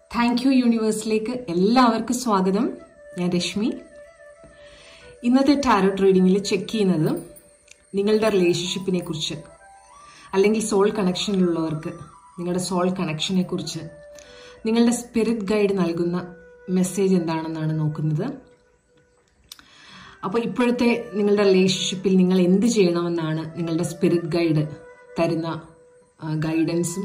thank you യൂണിവേഴ്സിലേക്ക് എല്ലാവർക്കും സ്വാഗതം ഞാൻ രശ്മി ഇന്നത്തെ ടാരോട്ട് റീഡിങ്ങിൽ ചെക്ക് ചെയ്യുന്നത് നിങ്ങളുടെ റിലേഷൻഷിപ്പിനെ കുറിച്ച് അല്ലെങ്കിൽ സോൾ കണക്ഷനിലുള്ളവർക്ക് നിങ്ങളുടെ സോൾ കണക്ഷനെ കുറിച്ച് നിങ്ങളുടെ സ്പിരിറ്റ് ഗൈഡ് നൽകുന്ന മെസ്സേജ് എന്താണെന്നാണ് നോക്കുന്നത് അപ്പോൾ ഇപ്പോഴത്തെ നിങ്ങളുടെ റിലേഷൻഷിപ്പിൽ നിങ്ങൾ എന്ത് ചെയ്യണമെന്നാണ് നിങ്ങളുടെ സ്പിരിറ്റ് ഗൈഡ് തരുന്ന ഗൈഡൻസും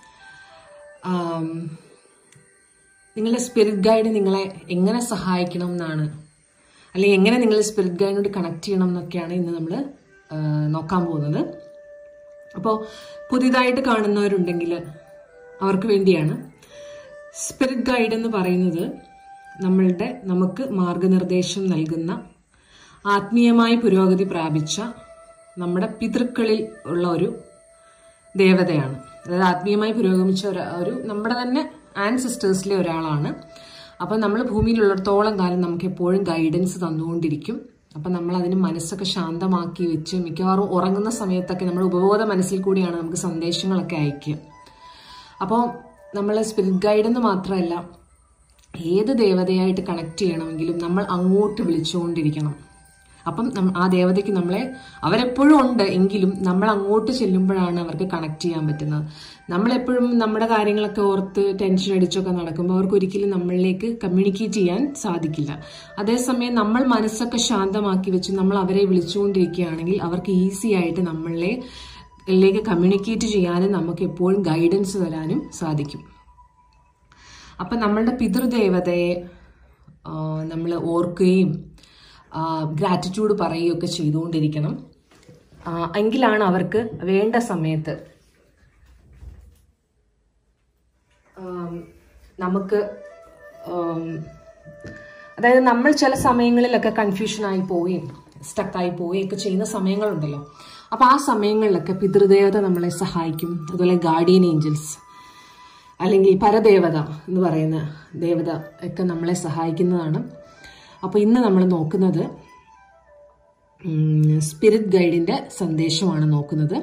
നിങ്ങളുടെ സ്പിരിറ്റ് ഗൈഡ് നിങ്ങളെ എങ്ങനെ സഹായിക്കണം എന്നാണ് അല്ലെങ്കിൽ എങ്ങനെ നിങ്ങൾ സ്പിരിറ്റ് ഗൈഡിനോട് കണക്ട് ചെയ്യണം എന്നൊക്കെയാണ് ഇന്ന് നമ്മൾ നോക്കാൻ പോകുന്നത് അപ്പോൾ പുതിയതായിട്ട് കാണുന്നവരുണ്ടെങ്കിൽ അവർക്ക് വേണ്ടിയാണ് സ്പിരിറ്റ് ഗൈഡ് എന്ന് പറയുന്നത് നമ്മളുടെ നമുക്ക് മാർഗനിർദ്ദേശം നൽകുന്ന ആത്മീയമായി പുരോഗതി പ്രാപിച്ച നമ്മുടെ പിതൃക്കളിൽ ഉള്ള ഒരു ദേവതയാണ് അതായത് ആത്മീയമായി പുരോഗമിച്ച ഒരു ഒരു നമ്മുടെ തന്നെ ആൻസിസ്റ്റേഴ്സിലെ ഒരാളാണ് അപ്പം നമ്മൾ ഭൂമിയിലുള്ളിടത്തോളം കാലം നമുക്ക് എപ്പോഴും ഗൈഡൻസ് തന്നുകൊണ്ടിരിക്കും അപ്പം നമ്മൾ അതിന് മനസ്സൊക്കെ ശാന്തമാക്കി വെച്ച് മിക്കവാറും ഉറങ്ങുന്ന സമയത്തൊക്കെ നമ്മൾ ഉപബോധ മനസ്സിൽ കൂടിയാണ് നമുക്ക് സന്ദേശങ്ങളൊക്കെ അയക്കുക അപ്പോൾ നമ്മൾ സ്പിരിറ്റ് ഗൈഡ് എന്ന് മാത്രമല്ല ഏത് ദേവതയായിട്ട് കണക്ട് ചെയ്യണമെങ്കിലും നമ്മൾ അങ്ങോട്ട് വിളിച്ചുകൊണ്ടിരിക്കണം അപ്പം ആ ദേവതയ്ക്ക് നമ്മളെ അവരെപ്പോഴും ഉണ്ട് എങ്കിലും നമ്മൾ അങ്ങോട്ട് ചെല്ലുമ്പോഴാണ് അവർക്ക് കണക്ട് ചെയ്യാൻ പറ്റുന്നത് നമ്മളെപ്പോഴും നമ്മുടെ കാര്യങ്ങളൊക്കെ ഓർത്ത് ടെൻഷൻ അടിച്ചൊക്കെ നടക്കുമ്പോൾ അവർക്ക് ഒരിക്കലും നമ്മളിലേക്ക് കമ്മ്യൂണിക്കേറ്റ് ചെയ്യാൻ സാധിക്കില്ല അതേസമയം നമ്മൾ മനസ്സൊക്കെ ശാന്തമാക്കി വെച്ച് നമ്മൾ അവരെ വിളിച്ചുകൊണ്ടിരിക്കുകയാണെങ്കിൽ അവർക്ക് ഈസി ആയിട്ട് നമ്മളെ ലേക്ക് കമ്മ്യൂണിക്കേറ്റ് ചെയ്യാനും നമുക്ക് എപ്പോഴും ഗൈഡൻസ് തരാനും സാധിക്കും അപ്പം നമ്മളുടെ പിതൃദേവതയെ നമ്മൾ ഓർക്കുകയും ഗ്രാറ്റിറ്റ്യൂഡ് പറയുകയൊക്കെ ചെയ്തുകൊണ്ടിരിക്കണം എങ്കിലാണ് അവർക്ക് വേണ്ട സമയത്ത് നമുക്ക് അതായത് നമ്മൾ ചില സമയങ്ങളിലൊക്കെ കൺഫ്യൂഷനായി പോവുകയും സ്റ്റക്കായി പോവുകയൊക്കെ ചെയ്യുന്ന സമയങ്ങളുണ്ടല്ലോ അപ്പോൾ ആ സമയങ്ങളിലൊക്കെ പിതൃദേവത നമ്മളെ സഹായിക്കും അതുപോലെ ഗാർഡിയൻ ഏഞ്ചൽസ് അല്ലെങ്കിൽ പരദേവത എന്ന് പറയുന്ന ദേവത ഒക്കെ നമ്മളെ സഹായിക്കുന്നതാണ് അപ്പോൾ ഇന്ന് നമ്മൾ നോക്കുന്നത് സ്പിരിറ്റ് ഗൈഡിൻ്റെ സന്ദേശമാണ് നോക്കുന്നത്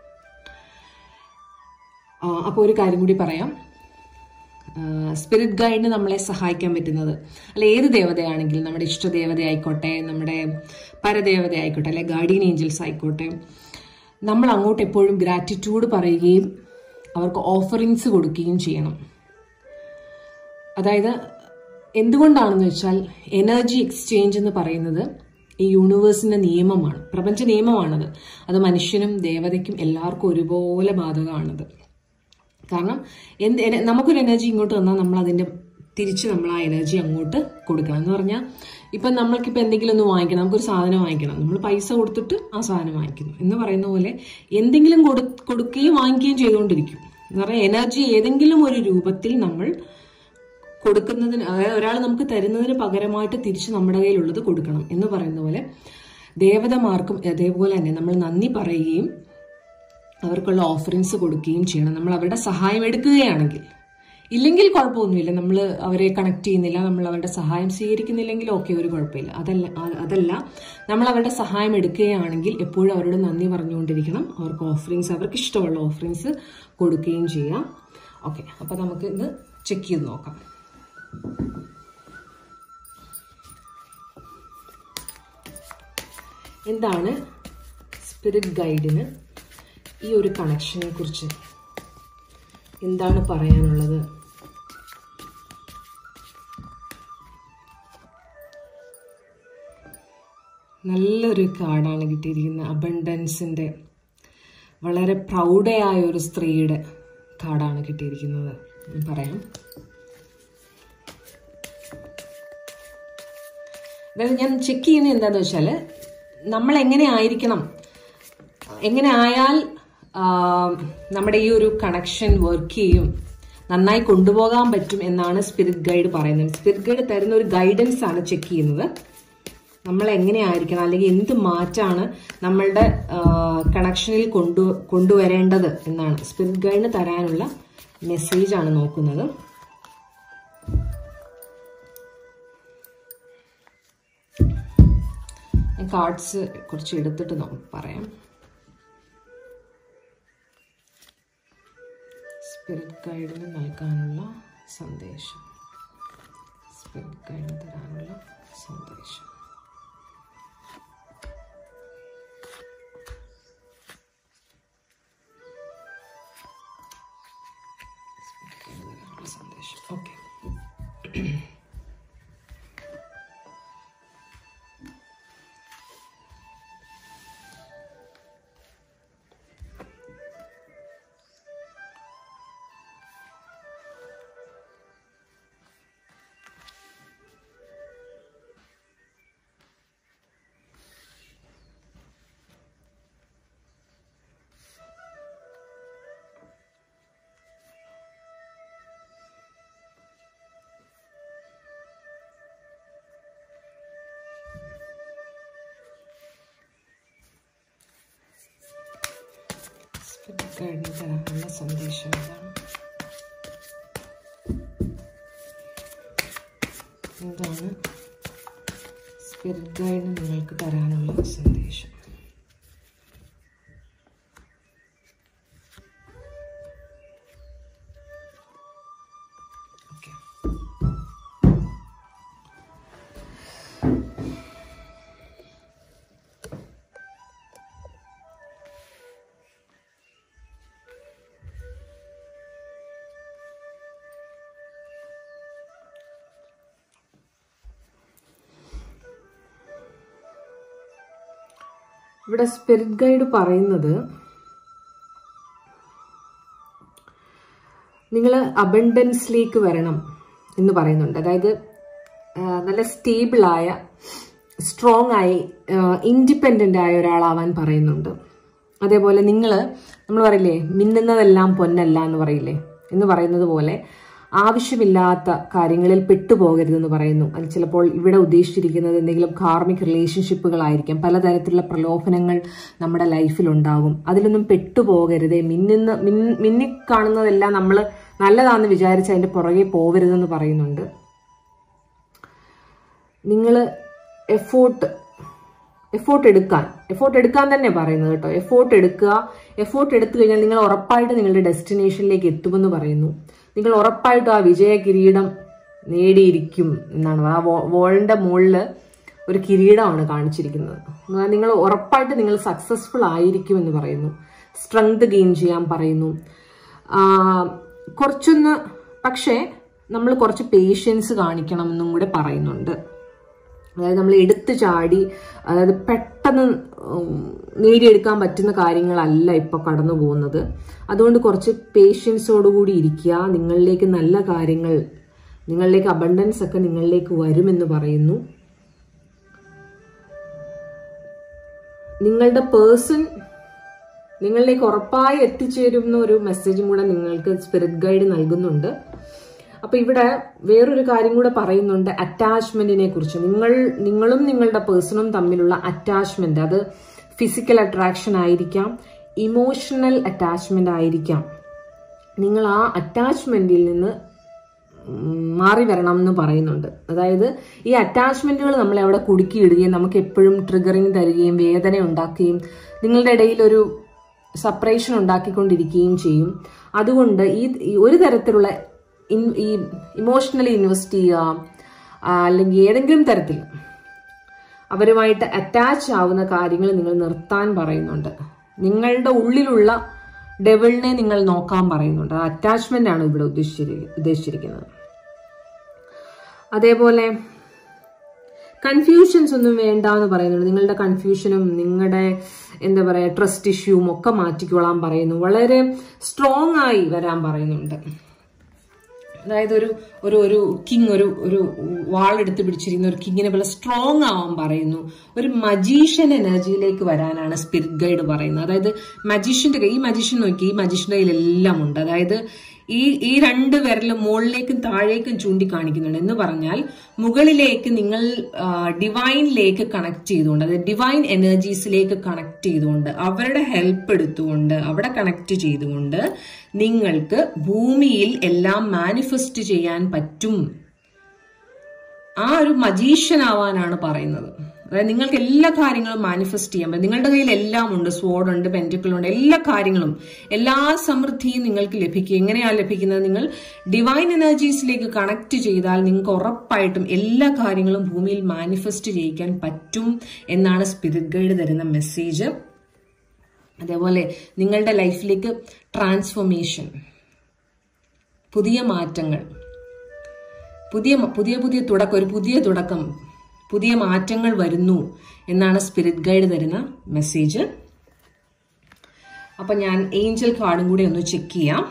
അപ്പോൾ ഒരു കാര്യം കൂടി പറയാം സ്പിരിറ്റ് ഗൈഡിന് നമ്മളെ സഹായിക്കാൻ പറ്റുന്നത് അല്ല ഏത് ദേവതയാണെങ്കിലും നമ്മുടെ ഇഷ്ടദേവത ആയിക്കോട്ടെ നമ്മുടെ പരദേവത ആയിക്കോട്ടെ അല്ലെ ഗാർഡിയൻ ഏഞ്ചൽസ് ആയിക്കോട്ടെ നമ്മൾ അങ്ങോട്ട് എപ്പോഴും ഗ്രാറ്റിറ്റ്യൂഡ് പറയുകയും അവർക്ക് ഓഫറിങ്സ് കൊടുക്കുകയും ചെയ്യണം അതായത് എന്തുകൊണ്ടാണെന്ന് വെച്ചാൽ എനർജി എക്സ്ചേഞ്ച് എന്ന് പറയുന്നത് ഈ യൂണിവേഴ്സിന്റെ നിയമമാണ് പ്രപഞ്ച നിയമമാണത് അത് മനുഷ്യനും ദേവതയ്ക്കും എല്ലാവർക്കും ഒരുപോലെ ബാധകമാണത് കാരണം എന്ത് നമുക്കൊരു എനർജി ഇങ്ങോട്ട് തന്നാൽ നമ്മൾ അതിന്റെ തിരിച്ച് നമ്മൾ ആ എനർജി അങ്ങോട്ട് കൊടുക്കണം എന്ന് പറഞ്ഞാൽ ഇപ്പം നമ്മൾക്കിപ്പോൾ എന്തെങ്കിലും ഒന്ന് വാങ്ങിക്കണം നമുക്കൊരു സാധനം വാങ്ങിക്കണം നമ്മൾ പൈസ കൊടുത്തിട്ട് ആ സാധനം വാങ്ങിക്കുന്നു എന്ന് പറയുന്ന പോലെ എന്തെങ്കിലും കൊടു കൊടുക്കുകയും വാങ്ങിക്കുകയും ചെയ്തുകൊണ്ടിരിക്കും എന്ന് പറഞ്ഞാൽ എനർജി ഏതെങ്കിലും ഒരു രൂപത്തിൽ നമ്മൾ കൊടുക്കുന്നതിന് അതായത് ഒരാൾ നമുക്ക് തരുന്നതിന് പകരമായിട്ട് തിരിച്ച് നമ്മുടെ കയ്യിലുള്ളത് കൊടുക്കണം എന്ന് പറയുന്ന പോലെ ദേവതമാർക്കും അതേപോലെ തന്നെ നമ്മൾ നന്ദി പറയുകയും അവർക്കുള്ള ഓഫറിങ്സ് കൊടുക്കുകയും ചെയ്യണം നമ്മൾ അവരുടെ സഹായം എടുക്കുകയാണെങ്കിൽ ഇല്ലെങ്കിൽ കുഴപ്പമൊന്നുമില്ല നമ്മൾ അവരെ കണക്ട് ചെയ്യുന്നില്ല നമ്മൾ അവരുടെ സഹായം സ്വീകരിക്കുന്നില്ലെങ്കിൽ ഓക്കെ ഒരു കുഴപ്പമില്ല അതല്ല അതല്ല നമ്മൾ അവരുടെ സഹായം എടുക്കുകയാണെങ്കിൽ എപ്പോഴും അവരോട് നന്ദി പറഞ്ഞുകൊണ്ടിരിക്കണം അവർക്ക് ഓഫറിങ്സ് അവർക്ക് ഇഷ്ടമുള്ള ഓഫറിങ്സ് കൊടുക്കുകയും ചെയ്യാം ഓക്കെ അപ്പോൾ നമുക്ക് ഇത് ചെക്ക് ചെയ്ത് നോക്കാം എന്താണ് സ്പിരിറ്റ് ഗൈഡിന് ഈ ഒരു കണക്ഷനെ കുറിച്ച് എന്താണ് പറയാനുള്ളത് നല്ലൊരു കാർഡാണ് കിട്ടിയിരിക്കുന്നത് അബണ്ടൻസിൻ്റെ വളരെ പ്രൗഢയായ ഒരു സ്ത്രീയുടെ കാർഡാണ് കിട്ടിയിരിക്കുന്നത് പറയാം അതായത് ഞാൻ ചെക്ക് ചെയ്യുന്നത് എന്താണെന്ന് വെച്ചാൽ നമ്മൾ എങ്ങനെ ആയിരിക്കണം എങ്ങനെ ആയാൽ നമ്മുടെ ഈ ഒരു കണക്ഷൻ വർക്ക് ചെയ്യും നന്നായി കൊണ്ടുപോകാൻ പറ്റും എന്നാണ് സ്പിരിറ്റ് ഗൈഡ് പറയുന്നത് സ്പിരിറ്റ് ഗൈഡ് തരുന്ന ഒരു ഗൈഡൻസ് ആണ് ചെക്ക് ചെയ്യുന്നത് നമ്മൾ എങ്ങനെ ആയിരിക്കണം അല്ലെങ്കിൽ എന്ത് മാറ്റാണ് നമ്മളുടെ കണക്ഷനിൽ കൊണ്ടു കൊണ്ടുവരേണ്ടത് എന്നാണ് സ്പിരിറ്റ് ഗൈഡിന് തരാനുള്ള മെസ്സേജ് ആണ് നോക്കുന്നത് കാർഡ്സ് കുറച്ച് എടുത്തിട്ട് നമുക്ക് പറയാം സ്പിരിറ്റ് ഗൈഡിന് നൽകാനുള്ള സന്ദേശം സ്പിരിറ്റ് ഗൈഡ് തരാനുള്ള സന്ദേശം Spirit guide തരാനുള്ള സന്ദേശം ഓക്കെ സ്പിരിറ്റ് ഗൈഡിന് തരാനുള്ള സന്ദേശം എന്താണ് എന്താണ് സ്പിരിറ്റ് ഗൈഡിന് നിങ്ങൾക്ക് തരാനുള്ള സന്ദേശം ഓക്കെ ഇവിടെ സ്പിരിറ്റ് ഗൈഡ് പറയുന്നത് നിങ്ങൾ അബണ്ടൻസിലേക്ക് വരണം എന്ന് പറയുന്നുണ്ട് അതായത് ആ, നല്ല സ്റ്റേബിളായ സ്ട്രോങ് ആയി ഇൻഡിപെൻഡൻ്റ് ആയ ഒരാളാവാൻ പറയുന്നുണ്ട് അതേപോലെ നിങ്ങൾ നമ്മൾ പറയില്ലേ മിന്നുന്നതെല്ലാം പൊന്നല്ല എന്ന് പറയില്ലേ എന്ന് പറയുന്നത് പോലെ ആവശ്യമില്ലാത്ത കാര്യങ്ങളിൽ പെട്ടുപോകരുതെന്ന് പറയുന്നു അത് ചിലപ്പോൾ ഇവിടെ ഉദ്ദേശിച്ചിരിക്കുന്നത് എന്തെങ്കിലും കാർമിക് റിലേഷൻഷിപ്പുകളായിരിക്കാം പലതരത്തിലുള്ള പ്രലോഭനങ്ങൾ നമ്മുടെ ലൈഫിൽ ഉണ്ടാകും അതിലൊന്നും പെട്ടുപോകരുതേ മിന്നുന്ന മിൻ- മിന്നിക്കാണുന്നതെല്ലാം നമ്മൾ നല്ലതാണെന്ന് വിചാരിച്ച് അതിന്റെ പുറകെ പോകരുതെന്ന് പറയുന്നുണ്ട് നിങ്ങൾ എഫോർട്ട് എഫോർട്ട് എടുക്കാൻ എഫോർട്ട് എടുക്കാൻ തന്നെ പറയുന്നത് കേട്ടോ എഫോർട്ട് എടുക്കുക എഫോർട്ട് എടുത്തു കഴിഞ്ഞാൽ നിങ്ങൾ ഉറപ്പായിട്ട് നിങ്ങളുടെ ഡെസ്റ്റിനേഷനിലേക്ക് എത്തുമെന്ന് പറയുന്നു നിങ്ങൾ ഉറപ്പായിട്ടും ആ വിജയ കിരീടം നേടിയിരിക്കും എന്നാണ് ആ വോ- വോളിന്റെ മുകളിൽ ഒരു കിരീടമാണ് കാണിച്ചിരിക്കുന്നത് എന്നാൽ നിങ്ങൾ ഉറപ്പായിട്ട് നിങ്ങൾ സക്സസ്ഫുൾ ആയിരിക്കും എന്ന് പറയുന്നു സ്ട്രെങ്ത് ഗെയിൻ ചെയ്യാൻ പറയുന്നു ആ, കുറച്ചൊന്ന് പക്ഷേ നമ്മൾ കുറച്ച് പേഷ്യൻസ് കാണിക്കണം എന്നും കൂടെ പറയുന്നുണ്ട് അതായത് നമ്മൾ എടുത്തു ചാടി അതായത് പെട്ടെന്ന് ഉം, നേടിയെടുക്കാൻ പറ്റുന്ന കാര്യങ്ങളല്ല ഇപ്പൊ കടന്നു പോകുന്നത് അതുകൊണ്ട് കുറച്ച് പേഷ്യൻസോടുകൂടി ഇരിക്കുക നിങ്ങളിലേക്ക് നല്ല കാര്യങ്ങൾ നിങ്ങളിലേക്ക് അബണ്ടൻസ് ഒക്കെ നിങ്ങളിലേക്ക് വരുമെന്ന് പറയുന്നു നിങ്ങളുടെ പേഴ്സൺ നിങ്ങളിലേക്ക് ഉറപ്പായി എത്തിച്ചേരുന്ന ഒരു മെസ്സേജും കൂടെ നിങ്ങൾക്ക് സ്പിരിറ്റ് ഗൈഡ് നൽകുന്നുണ്ട് അപ്പൊ ഇവിടെ വേറൊരു കാര്യം കൂടെ പറയുന്നുണ്ട് അറ്റാച്ച്മെന്റിനെ കുറിച്ച് നിങ്ങൾ നിങ്ങളും നിങ്ങളുടെ പേഴ്സണും തമ്മിലുള്ള അറ്റാച്ച്മെന്റ് അത് ഫിസിക്കൽ അട്രാക്ഷൻ ആയിരിക്കാം ഇമോഷണൽ അറ്റാച്ച്മെന്റ് ആയിരിക്കാം നിങ്ങൾ ആ അറ്റാച്ച്മെന്റിൽ നിന്ന് ഉം, മാറി വരണം എന്ന് പറയുന്നുണ്ട് അതായത് ഈ അറ്റാച്ച്മെന്റുകൾ നമ്മളെ അവിടെ കുടുക്കിയിടുകയും നമുക്ക് എപ്പോഴും ട്രിഗറിങ് തരികയും വേദന ഉണ്ടാക്കുകയും നിങ്ങളുടെ ഇടയിൽ ഒരു സെപ്പറേഷൻ ഉണ്ടാക്കിക്കൊണ്ടിരിക്കുകയും ചെയ്യും അതുകൊണ്ട് ഈ ഈ ഒരു തരത്തിലുള്ള ഇൻ- ഈ ഇമോഷണലി ഇൻവെസ്റ്റ് ചെയ്യുക ആ, അല്ലെങ്കിൽ ഏതെങ്കിലും തരത്തിൽ അവരുമായിട്ട് അറ്റാച്ച് ആവുന്ന കാര്യങ്ങൾ നിങ്ങൾ നിർത്താൻ പറയുന്നുണ്ട് നിങ്ങളുടെ ഉള്ളിലുള്ള ഡെവിളിനെ നിങ്ങൾ നോക്കാൻ പറയുന്നുണ്ട് അറ്റാച്ച്മെന്റ് ആണ് ഇവിടെ ഉദ്ദേശിച്ചിരി- ഉദ്ദേശിച്ചിരിക്കുന്നത് അതേപോലെ കൺഫ്യൂഷൻസ് ഒന്നും വേണ്ട എന്ന് പറയുന്നുണ്ട് നിങ്ങളുടെ കൺഫ്യൂഷനും നിങ്ങളുടെ എന്താ പറയാ ട്രസ്റ്റ് ഇഷ്യൂവും ഒക്കെ മാറ്റിക്കൊള്ളാൻ പറയുന്നു വളരെ സ്ട്രോങ് ആയി വരാൻ പറയുന്നുണ്ട് അതായത് ഒരു ഒരു ഒരു കിങ് ഒരു ഒരു വാളെടുത്ത് പിടിച്ചിരിക്കുന്ന ഒരു കിങ്ങിനെ പോലെ സ്ട്രോങ് ആവാൻ പറയുന്നു ഒരു മജീഷ്യൻ എനർജിയിലേക്ക് വരാനാണ് സ്പിരിറ്റ് ഗൈഡ് പറയുന്നത് അതായത് മജീഷ്യന്റെ കൈ ഈ മജീഷ്യൻ നോക്കി ഈ മജീഷ്യന്റെ കയ്യിൽ എല്ലാം ഉണ്ട് അതായത് ഈ ഈ രണ്ട് വിരലും മുകളിലേക്കും താഴേക്കും ചൂണ്ടിക്കാണിക്കുന്നുണ്ട് എന്ന് പറഞ്ഞാൽ മുകളിലേക്ക് നിങ്ങൾ ഡിവൈനിലേക്ക് കണക്ട് ചെയ്തുകൊണ്ട് അതായത് ഡിവൈൻ എനർജീസിലേക്ക് കണക്ട് ചെയ്തുകൊണ്ട് അവരുടെ ഹെൽപ്പ് എടുത്തുകൊണ്ട് അവിടെ കണക്ട് ചെയ്തുകൊണ്ട് നിങ്ങൾക്ക് ഭൂമിയിൽ എല്ലാം മാനിഫെസ്റ്റ് ചെയ്യാൻ പറ്റും ആ ഒരു മജീഷ്യൻ ആവാനാണ് പറയുന്നത് അതായത് നിങ്ങൾക്ക് എല്ലാ കാര്യങ്ങളും മാനിഫെസ്റ്റ് ചെയ്യാൻ പറ്റും നിങ്ങളുടെ കയ്യിൽ എല്ലാം ഉണ്ട് സ്വാഡ് ഉണ്ട് പെൻറ്റിക്കിൾ ഉണ്ട് എല്ലാ കാര്യങ്ങളും എല്ലാ സമൃദ്ധിയും നിങ്ങൾക്ക് ലഭിക്കും എങ്ങനെയാണ് ലഭിക്കുന്നത് നിങ്ങൾ ഡിവൈൻ എനർജീസിലേക്ക് കണക്ട് ചെയ്താൽ നിങ്ങൾക്ക് ഉറപ്പായിട്ടും എല്ലാ കാര്യങ്ങളും ഭൂമിയിൽ മാനിഫെസ്റ്റ് ചെയ്യിക്കാൻ പറ്റും എന്നാണ് സ്പിരിറ്റ് ഗൈഡ് തരുന്ന മെസ്സേജ് അതേപോലെ നിങ്ങളുടെ ലൈഫിലേക്ക് ട്രാൻസ്ഫോർമേഷൻ പുതിയ മാറ്റങ്ങൾ പുതിയ പുതിയ പുതിയ തുടക്കം ഒരു പുതിയ തുടക്കം പുതിയ മാറ്റങ്ങൾ വരുന്നു എന്നാണ് സ്പിരിറ്റ് ഗൈഡ് തരുന്ന മെസ്സേജ് അപ്പം ഞാൻ ഏഞ്ചൽ കാർഡും കൂടി ഒന്ന് ചെക്ക് ചെയ്യാം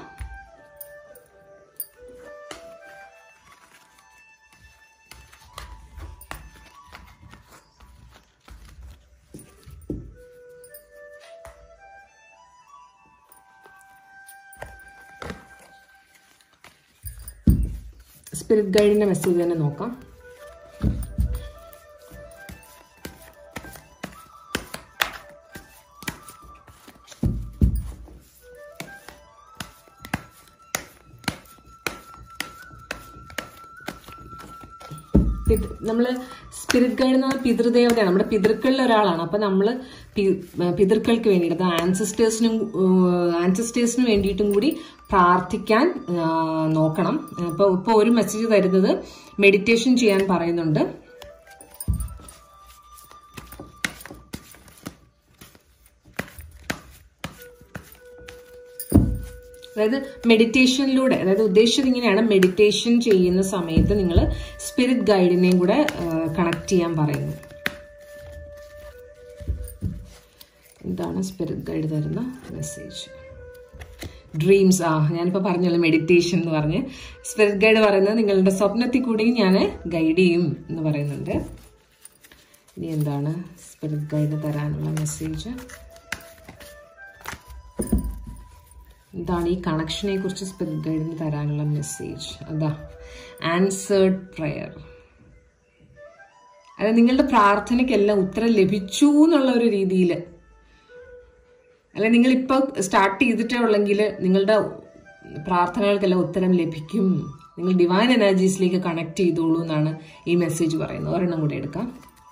സ്പിരിറ്റ് ഗൈഡിന്റെ മെസ്സേജ് തന്നെ നോക്കാം നമ്മൾ സ്പിരിറ്റ് ഗൈഡ് എന്ന് പറഞ്ഞാൽ പിതൃദേവതയാണ് നമ്മുടെ പിതൃക്കളിൽ ഒരാളാണ് അപ്പൊ നമ്മൾ പിതൃക്കൾക്ക് വേണ്ടിയിട്ട് അത് ആൻസിസ്റ്റേഴ്സിനും ആൻസിസ്റ്റേഴ്സിനും വേണ്ടിയിട്ടും കൂടി പ്രാർത്ഥിക്കാൻ ആ, നോക്കണം അപ്പൊ ഇപ്പൊ ഒരു മെസ്സേജ് തരുന്നത് മെഡിറ്റേഷൻ ചെയ്യാൻ പറയുന്നുണ്ട് അതായത് മെഡിറ്റേഷനിലൂടെ അതായത് ഉദ്ദേശിച്ചത് ഇങ്ങനെയാണ് മെഡിറ്റേഷൻ ചെയ്യുന്ന സമയത്ത് നിങ്ങൾ സ്പിരിറ്റ് ഗൈഡിനെയും കൂടെ കണക്ട് ചെയ്യാൻ പറയുന്നു എന്താണ് സ്പിരിറ്റ് ഗൈഡ് തരുന്ന മെസ്സേജ് ഡ്രീംസ് ആ ഞാനിപ്പോൾ പറഞ്ഞല്ലോ മെഡിറ്റേഷൻ എന്ന് പറഞ്ഞ് സ്പിരിറ്റ് ഗൈഡ് പറയുന്നത് നിങ്ങളുടെ സ്വപ്നത്തിൽ കൂടി ഞാൻ ഗൈഡ് ചെയ്യും എന്ന് പറയുന്നുണ്ട് ഇനി എന്താണ് സ്പിരിറ്റ് ഗൈഡ് തരാനുള്ള മെസ്സേജ് എന്താണ് ഈ കണക്ഷനെ കുറിച്ച് സ്പിരിറ്റ് ഗൈഡിന് തരാനുള്ള മെസ്സേജ് അതാ ആൻസേർഡ് പ്രയർ അതായത് നിങ്ങളുടെ പ്രാർത്ഥനയ്ക്കെല്ലാം ഉത്തരം ലഭിച്ചു എന്നുള്ള ഒരു രീതിയിൽ അല്ല നിങ്ങൾ ഇപ്പൊ സ്റ്റാർട്ട് ചെയ്തിട്ടേ ഉള്ളെങ്കിൽ നിങ്ങളുടെ പ്രാർത്ഥനകൾക്കെല്ലാം ഉത്തരം ലഭിക്കും നിങ്ങൾ ഡിവൈൻ എനർജീസിലേക്ക് കണക്ട് ചെയ്തോളൂ എന്നാണ് ഈ മെസ്സേജ് പറയുന്നത് ഒരെണ്ണം കൂടെ എടുക്കാം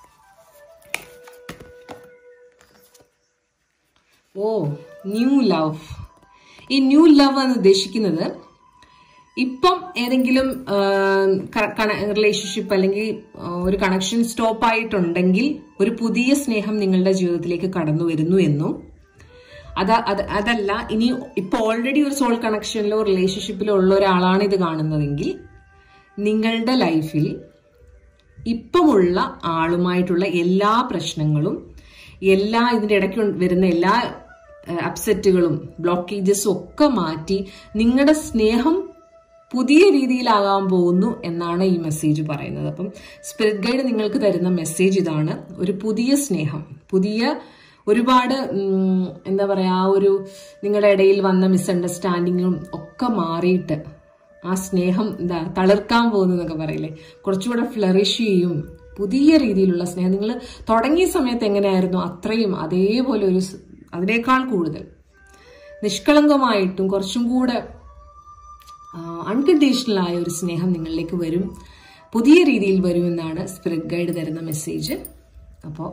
ഓ ന്യൂ ലവ് ഈ ന്യൂ ലവ് എന്ന് ഉദ്ദേശിക്കുന്നത് ഇപ്പം ഏതെങ്കിലും റിലേഷൻഷിപ്പ് അല്ലെങ്കിൽ ആ, ഒരു കണക്ഷൻ സ്റ്റോപ്പ് ആയിട്ടുണ്ടെങ്കിൽ ഒരു പുതിയ സ്നേഹം നിങ്ങളുടെ ജീവിതത്തിലേക്ക് കടന്നു വരുന്നു എന്നും അത് അത് അതല്ല ഇനി ഇപ്പൊ ഓൾറെഡി ഒരു സോൾ കണക്ഷനിലോ റിലേഷൻഷിപ്പിലോ ഉള്ള ഒരാളാണ് ഇത് കാണുന്നതെങ്കിൽ നിങ്ങളുടെ ലൈഫിൽ ഇപ്പമുള്ള ആളുമായിട്ടുള്ള എല്ലാ പ്രശ്നങ്ങളും എല്ലാ ഇതിന്റെ ഇടയ്ക്ക് വരുന്ന എല്ലാ അപ്സെറ്റുകളും ബ്ലോക്കേജസും ഒക്കെ മാറ്റി നിങ്ങളുടെ സ്നേഹം പുതിയ രീതിയിലാകാൻ പോകുന്നു എന്നാണ് ഈ മെസ്സേജ് പറയുന്നത് അപ്പം സ്പിരിറ്റ് ഗൈഡ് നിങ്ങൾക്ക് തരുന്ന മെസ്സേജ് ഇതാണ് ഒരു പുതിയ സ്നേഹം പുതിയ ഒരുപാട് ഉം, എന്താ പറയാ ആ ഒരു നിങ്ങളുടെ ഇടയിൽ വന്ന മിസ്അണ്ടർസ്റ്റാൻഡിങ്ങും ഒക്കെ മാറിയിട്ട് ആ സ്നേഹം എന്താ തളിർക്കാൻ പോകുന്നു എന്നൊക്കെ പറയില്ലേ കുറച്ചുകൂടെ ഫ്ലറിഷ് ചെയ്യും പുതിയ രീതിയിലുള്ള സ്നേഹം നിങ്ങൾ തുടങ്ങിയ സമയത്ത് എങ്ങനെയായിരുന്നു അത്രയും അതേപോലെ ഒരു സ്- അതിനേക്കാൾ കൂടുതൽ നിഷ്കളങ്കമായിട്ടും കുറച്ചും കൂടെ അൺകണ്ടീഷണൽ ആയ ഒരു സ്നേഹം നിങ്ങളിലേക്ക് വരും പുതിയ രീതിയിൽ വരുമെന്നാണ് സ്പിരിറ്റ് ഗൈഡ് തരുന്ന മെസ്സേജ് അപ്പോൾ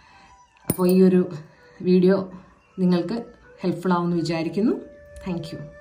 അപ്പോൾ ഈ ഒരു വീഡിയോ നിങ്ങൾക്ക് ഹെൽപ്ഫുൾ ആവുമെന്ന് വിചാരിക്കുന്നു താങ്ക് യു